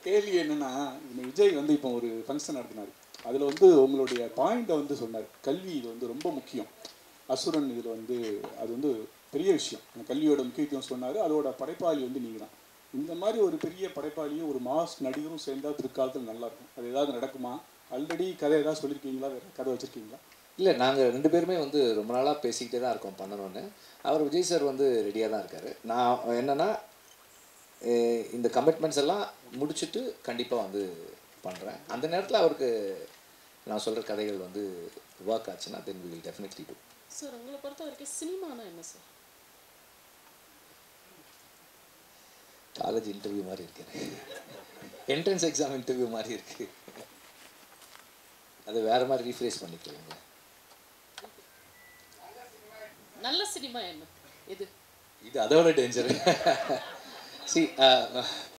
கேள்வி என்னன்னா இந்த விஜய் வந்து இப்போ ஒரு ஃபங்க்ஷன் நடத்தினார் அதில் வந்து உங்களுடைய பாயிண்ட்டை வந்து சொன்னார் கல்வி இது வந்து ரொம்ப முக்கியம் அசுரன் இதில் வந்து அது வந்து பெரிய விஷயம் அந்த கல்வியோட முக்கியத்துவம் சொன்னார் அதோட படைப்பாளி வந்து நீங்கள் தான் இந்த மாதிரி ஒரு பெரிய படைப்பாளியும் ஒரு மாஸ் நடிகரும் சேர்ந்தா பிற்காலத்தில் நல்லா இருக்கும் அது ஏதாவது நடக்குமா ஆல்ரெடி கதை ஏதாவது சொல்லியிருக்கீங்களா வேற கதை வச்சிருக்கீங்களா இல்லை நாங்கள் ரெண்டு பேருமே வந்து ரொம்ப நாளாக பேசிக்கிட்டே தான் இருக்கோம் பண்ணணும்னு அவர் விஜய் சார் வந்து ரெடியாக தான் இருக்கார் நான் என்னென்னா இந்த கமிட்மெண்ட்ஸ் எல்லாம் முடிச்சுட்டு கண்டிப்பாக வந்து பண்ணுறேன் அந்த நேரத்தில் அவருக்கு நான் சொல்கிற கதைகள் வந்து ஒர்க் ஆச்சுன்னா then we will definitely do sir உங்களை பொறுத்த வரைக்கும் சினிமானா என்ன சார் காலேஜ் இன்டர்வியூ மாதிரி இருக்கு என்ட்ரன்ஸ் எக்ஸாம் இன்டர்வியூ மாதிரி இருக்கு அதை வேற மாதிரி ரீஃப்ரேஸ் பண்ணிக்கிறீங்க நல்ல சினிமா என்ன எது இது அதோட டேஞ்சர் சி